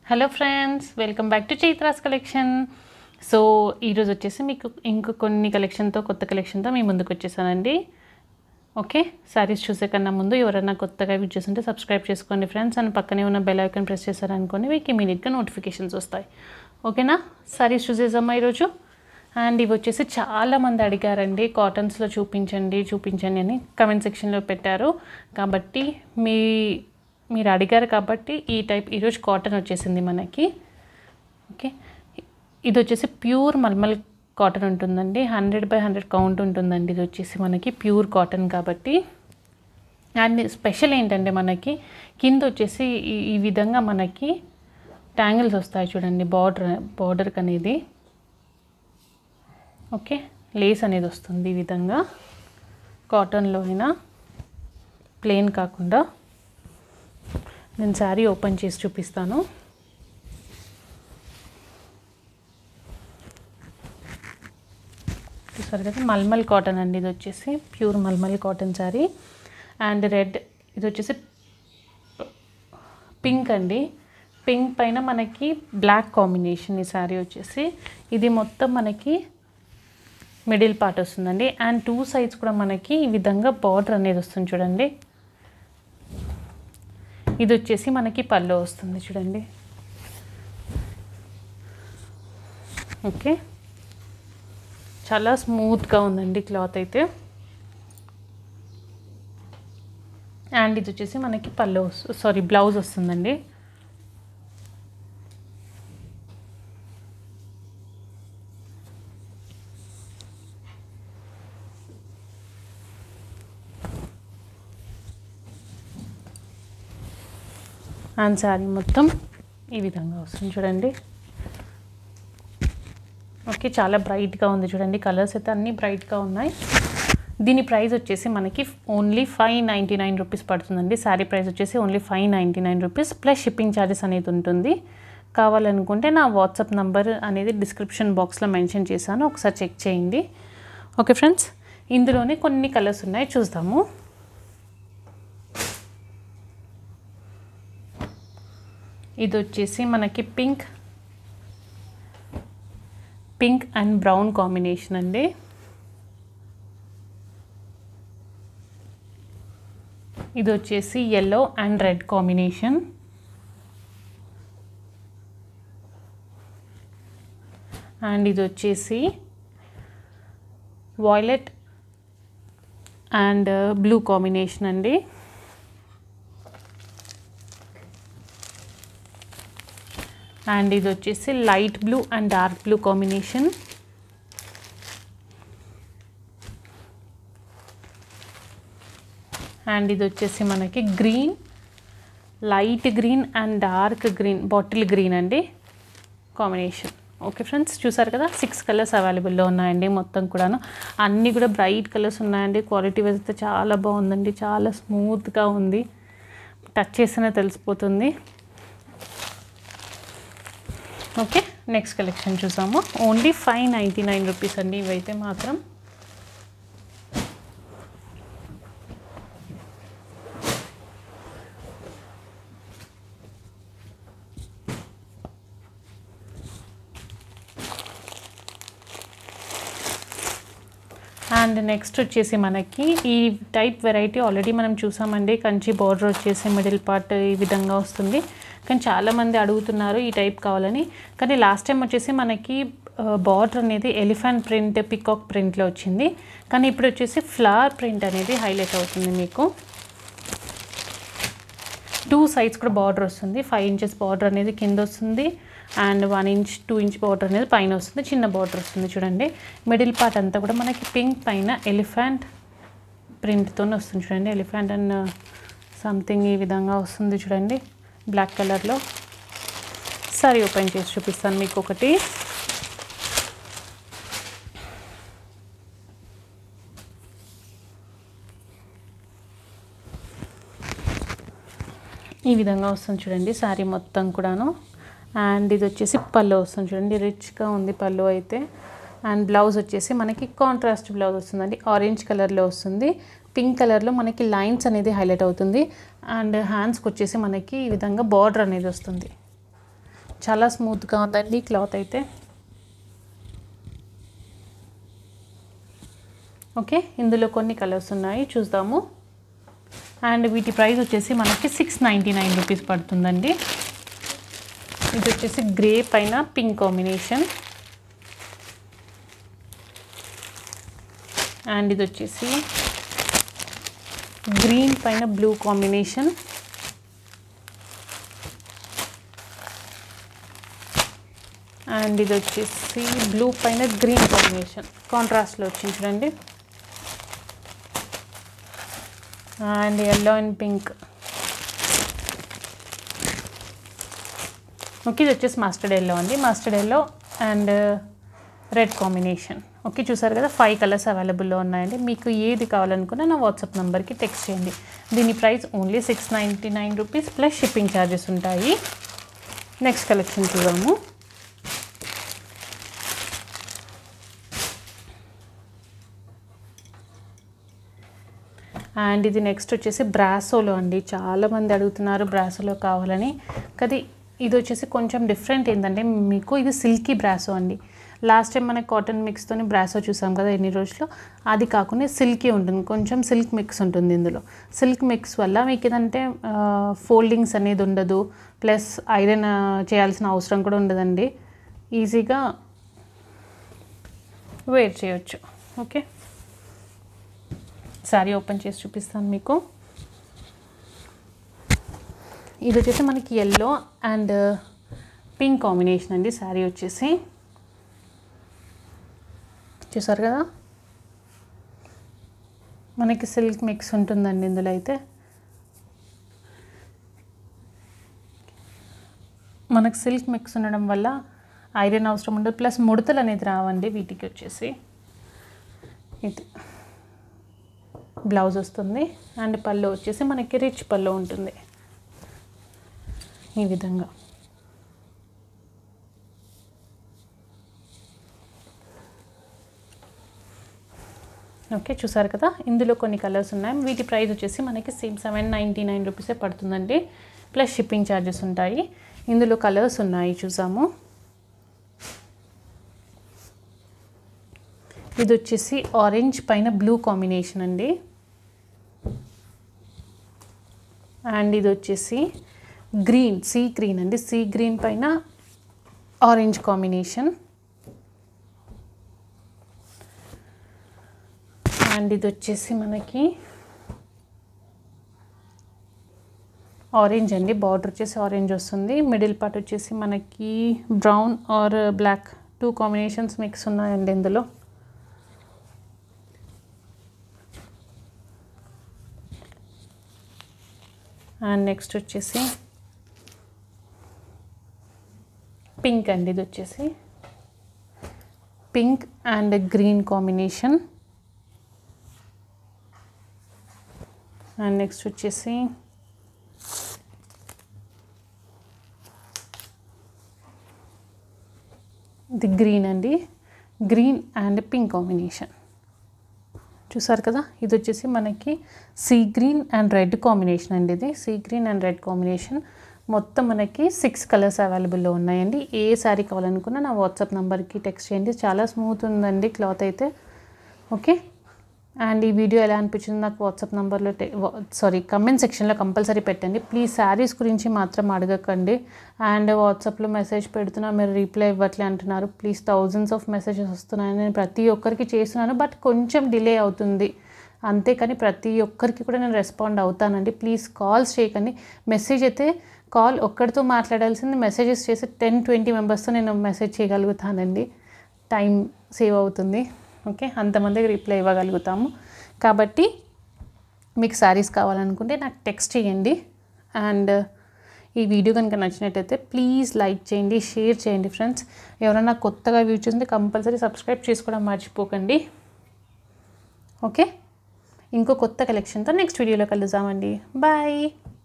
hello friends welcome back to Chaitra's collection so ఈరోజు వచ్చేసి మీకు ఇంకో కొన్ని కలెక్షన్తో కొత్త కలెక్షన్తో మీ ముందుకు వచ్చేసానండి ఓకే శారీస్ చూసే కన్నా ముందు ఎవరైనా కొత్తగా యూజ్ చేస్తుంటే సబ్స్క్రైబ్ చేసుకోండి ఫ్రెండ్స్ అండ్ పక్కనే ఉన్న బెల్ ఐకాన్ ప్రెస్ చేశారనుకోండి మీకు ఇమీడియట్గా నోటిఫికేషన్స్ వస్తాయి ఓకేనా శారీస్ చూసేసామా ఈరోజు అండ్ ఇవి వచ్చేసి చాలామంది అడిగారండి కాటన్స్లో చూపించండి చూపించండి అని కమెంట్ సెక్షన్లో పెట్టారు కాబట్టి మీ మీరు అడిగారు కాబట్టి ఈ టైప్ ఈరోజు కాటన్ వచ్చేసింది మనకి ఓకే ఇది వచ్చేసి ప్యూర్ మల్మల్ కాటన్ ఉంటుందండి హండ్రెడ్ బై హండ్రెడ్ కౌంట్ ఉంటుందండి ఇది వచ్చేసి మనకి ప్యూర్ కాటన్ కాబట్టి అండ్ స్పెషల్ ఏంటంటే మనకి కింద వచ్చేసి ఈ ఈ విధంగా మనకి ట్యాంగిల్స్ వస్తాయి చూడండి బార్డర్ బార్డర్కి అనేది ఓకే లేస్ అనేది వస్తుంది ఈ విధంగా కాటన్లో అయినా ప్లెయిన్ కాకుండా నేను శారీ ఓపెన్ చేసి చూపిస్తాను చూసారు కదా మల్మల్ కాటన్ అండి ఇది వచ్చేసి pure mulmul cotton sari and red ఇది వచ్చేసి పింక్ అండి పింక్ పైన మనకి బ్లాక్ కాంబినేషన్ ఈ శారీ వచ్చేసి ఇది మొత్తం మనకి మిడిల్ పార్ట్ వస్తుందండి అండ్ టూ సైడ్స్ కూడా మనకి ఈ విధంగా బార్డర్ అనేది వస్తుంది చూడండి ఇది వచ్చేసి మనకి పళ్ళు వస్తుంది చూడండి ఓకే చాలా స్మూత్గా ఉందండి క్లాత్ అయితే అండ్ ఇది వచ్చేసి మనకి పళ్ళు సారీ బ్లౌజ్ వస్తుందండి అండ్ శారీ మొత్తం ఈ విధంగా వస్తుంది చూడండి ఓకే చాలా బ్రైట్గా ఉంది చూడండి కలర్స్ అయితే అన్నీ బ్రైట్గా ఉన్నాయి దీని ప్రైస్ వచ్చేసి మనకి only five ninety nine rupees పడుతుందండి శారీ ప్రైస్ వచ్చేసి only five ninety nine rupees plus shipping charges అనేది ఉంటుంది కావాలనుకుంటే నా వాట్సాప్ నంబర్ అనేది డిస్క్రిప్షన్ బాక్స్లో మెన్షన్ చేశాను ఒకసారి చెక్ చేయండి ఓకే ఫ్రెండ్స్ ఇందులోనే కొన్ని కలర్స్ ఉన్నాయి చూద్దాము ఇది వచ్చేసి మనకి pink pink and brown combination అండి ఇది వచ్చేసి yellow and red combination and ఇది వచ్చేసి వాయిలెట్ అండ్ బ్లూ కాంబినేషన్ అండి అండ్ ఇది వచ్చేసి light blue and dark blue combination and ఇది వచ్చేసి మనకి green light green and dark green bottle green అండి కాంబినేషన్ ఓకే ఫ్రెండ్స్ చూసారు కదా సిక్స్ కలర్స్ అవైలబుల్లో ఉన్నాయండి మొత్తం కూడాను అన్నీ కూడా బ్రైట్ కలర్స్ ఉన్నాయండి క్వాలిటీ వైజ్ అయితే చాలా బాగుందండి చాలా స్మూత్గా ఉంది టచ్ చేస్తేనే తెలిసిపోతుంది ఓకే నెక్స్ట్ కలెక్షన్ చూసాము only five ninety nine rupees అండి ఇవైతే మాత్రం అండ్ నెక్స్ట్ వచ్చేసి మనకి ఈ టైప్ వెరైటీ ఆల్రెడీ మనం చూసామండి కంచి బార్డర్ వచ్చేసి మిడిల్ పార్ట్ ఈ విధంగా వస్తుంది కానీ చాలామంది అడుగుతున్నారు ఈ టైప్ కావాలని కానీ లాస్ట్ టైం వచ్చేసి మనకి బార్డర్ అనేది ఎలిఫెంట్ ప్రింట్ పికాక్ ప్రింట్లో వచ్చింది కానీ ఇప్పుడు వచ్చేసి ఫ్లవర్ ప్రింట్ అనేది హైలైట్ అవుతుంది మీకు టూ సైడ్స్ కూడా బార్డర్ వస్తుంది ఫైవ్ ఇంచెస్ బార్డర్ అనేది కింద వస్తుంది and one inch two inch border అనేది పైన వస్తుంది చిన్న బార్డర్ వస్తుంది చూడండి మిడిల్ పార్ట్ అంతా కూడా మనకి పింక్ పైన ఎలిఫెంట్ ప్రింట్తో వస్తుంది చూడండి ఎలిఫెంట్ అండ్ సంథింగ్ ఈ విధంగా వస్తుంది చూడండి బ్లాక్ కలర్లో సరే ఓపెన్ చేసి చూపిస్తాను మీకు ఒకటి ఈ విధంగా వస్తుంది చూడండి శారీ మొత్తం కూడాను అండ్ ఇది వచ్చేసి పళ్ళు వస్తుంది చూడండి రిచ్గా ఉంది పళ్ళు అయితే అండ్ బ్లౌజ్ వచ్చేసి మనకి కాంట్రాస్ట్ బ్లౌజ్ వస్తుందండి ఆరెంజ్ కలర్లో వస్తుంది పింక్ కలర్లో మనకి లైన్స్ అనేది హైలైట్ అవుతుంది అండ్ హ్యాండ్స్కి వచ్చేసి మనకి ఈ విధంగా బార్డర్ అనేది వస్తుంది చాలా స్మూత్గా ఉందండి క్లాత్ అయితే ఓకే ఇందులో కొన్ని కలర్స్ ఉన్నాయి చూద్దాము అండ్ వీటి ప్రైస్ వచ్చేసి మనకి సిక్స్ నైంటీ నైన్ రూపీస్ పడుతుందండి ఇది వచ్చేసి గ్రే పైన పింక్ కాంబినేషన్ అండ్ ఇది వచ్చేసి గ్రీన్ పైన బ్లూ కాంబినేషన్ అండ్ ఇది వచ్చేసి బ్లూ పైన గ్రీన్ కాంబినేషన్ కాంట్రాస్ట్లో వచ్చింది చూడండి and yellow and pink okay ఇది వచ్చేసి మస్టర్డ్ ఎల్లో అండి mustard yellow and red combination okay చూసారు కదా ఫైవ్ కలర్స్ అవైలబుల్లో ఉన్నాయండి మీకు ఏది కావాలనుకున్నా నా వాట్సాప్ నెంబర్కి టెక్స్ట్ చేయండి దీని price only six ninety nine rupees plus shipping charges ఉంటాయి నెక్స్ట్ కలెక్షన్ చూద్దాము అండ్ ఇది నెక్స్ట్ వచ్చేసి బ్రాసోలో అండి చాలామంది అడుగుతున్నారు బ్రాసోలో కావాలని కానీ ఇది వచ్చేసి కొంచెం డిఫరెంట్ ఏంటంటే మీకు ఇది సిల్కీ బ్రాసో అండి లాస్ట్ టైం మనకి కాటన్ మిక్స్తోని బ్రాసో చూసాం కదా ఎన్ని రోజులు అది కాకుండా సిల్కీ ఉంటుంది కొంచెం సిల్క్ మిక్స్ ఉంటుంది ఇందులో సిల్క్ మిక్స్ వల్ల మీకు ఏదంటే ఫోల్డింగ్స్ అనేది ఉండదు ప్లస్ ఐరన్ చేయాల్సిన అవసరం కూడా ఉండదండి ఈజీగా వేర్ చేయొచ్చు ఓకే శారీ ఓపెన్ చేసి చూపిస్తాను మీకు ఇది వచ్చేసి మనకి ఎల్లో అండ్ పింక్ కాంబినేషన్ అండి శారీ వచ్చేసి చూసారు కదా మనకి సిల్క్ మిక్స్ ఉంటుందండి ఇందులో అయితే మనకు సిల్క్ మిక్స్ ఉండడం వల్ల ఐరన్ అవసరం ఉండదు ప్లస్ ముడతలు అనేది రావండి వీటికి వచ్చేసి ఇది బ్లౌజ్ వస్తుంది అండ్ పళ్ళు వచ్చేసి మనకి రిచ్ పళ్ళు ఉంటుంది ఈ విధంగా ఓకే చూసారు కదా ఇందులో కొన్ని కలర్స్ ఉన్నాయి వీటి ప్రైస్ వచ్చేసి మనకి సేమ్ సెవెన్ నైంటీ నైన్ రూపీసే పడుతుందండి ప్లస్ షిప్పింగ్ ఛార్జెస్ ఉంటాయి ఇందులో కలర్స్ ఉన్నాయి చూసాము ఇది వచ్చేసి ఆరెంజ్ పైన బ్లూ కాంబినేషన్ అండి అండ్ ఇది వచ్చేసి గ్రీన్ సీ గ్రీన్ అండి సీ గ్రీన్ పైన ఆరెంజ్ కాంబినేషన్ అండ్ ఇది వచ్చేసి మనకి ఆరెంజ్ అండి బార్డర్ వచ్చేసి ఆరెంజ్ వస్తుంది మిడిల్ పార్ట్ వచ్చేసి మనకి brown or black two combinations mix ఉన్నాయండి ఇందులో అండ్ నెక్స్ట్ వచ్చేసి పింక్ అండి ఇది వచ్చేసి pink and green combination and next వచ్చేసి ఇది గ్రీన్ అండి గ్రీన్ అండ్ పింక్ కాంబినేషన్ చూసారు కదా ఇది వచ్చేసి మనకి sea green and red combination అండి ఇది sea green and red combination మొత్తం మనకి సిక్స్ కలర్స్ అవైలబుల్లో ఉన్నాయండి ఏ శారీ కావాలనుకున్నా నా వాట్సాప్ నెంబర్కి టెక్స్ట్ చేయండి చాలా స్మూత్ ఉందండి క్లాత్ అయితే ఓకే అండ్ ఈ వీడియో ఎలా అనిపించింది నాకు వాట్సాప్ నెంబర్లో సారీ కమెంట్ సెక్షన్లో కంపల్సరీ పెట్టండి ప్లీజ్ శారీస్ గురించి మాత్రం అడగకండి అండ్ వాట్సాప్లో మెసేజ్ పెడుతున్నా మీరు రీప్లై ఇవ్వట్లే అంటున్నారు ప్లీజ్ థౌజండ్స్ ఆఫ్ మెసేజెస్ వస్తున్నాయని నేను ప్రతి ఒక్కరికి చేస్తున్నాను బట్ కొంచెం డిలే అవుతుంది అంతేకాని ప్రతి ఒక్కరికి కూడా నేను రెస్పాండ్ అవుతానండి ప్లీజ్ కాల్స్ చేయకండి మెసేజ్ అయితే కాల్ ఒక్కడితో మాట్లాడాల్సింది మెసేజెస్ చేసి టెన్ ట్వంటీ మెంబర్స్తో నేను మెసేజ్ చేయగలుగుతానండి టైం సేవ్ అవుతుంది ఓకే అంతమందికి రిప్లై ఇవ్వగలుగుతాము కాబట్టి మీకు శారీస్ కావాలనుకుంటే నాకు టెక్స్ట్ చేయండి అండ్ ఈ వీడియో కనుక నచ్చినట్టయితే ప్లీజ్ లైక్ చేయండి షేర్ చేయండి ఫ్రెండ్స్ ఎవరైనా కొత్తగా వ్యూ చూస్తే కంపల్సరీ సబ్స్క్రైబ్ చేసుకోవడం మర్చిపోకండి ఓకే ఇంకో కొత్త కలెక్షన్తో నెక్స్ట్ వీడియోలో కలుద్దామండి బాయ్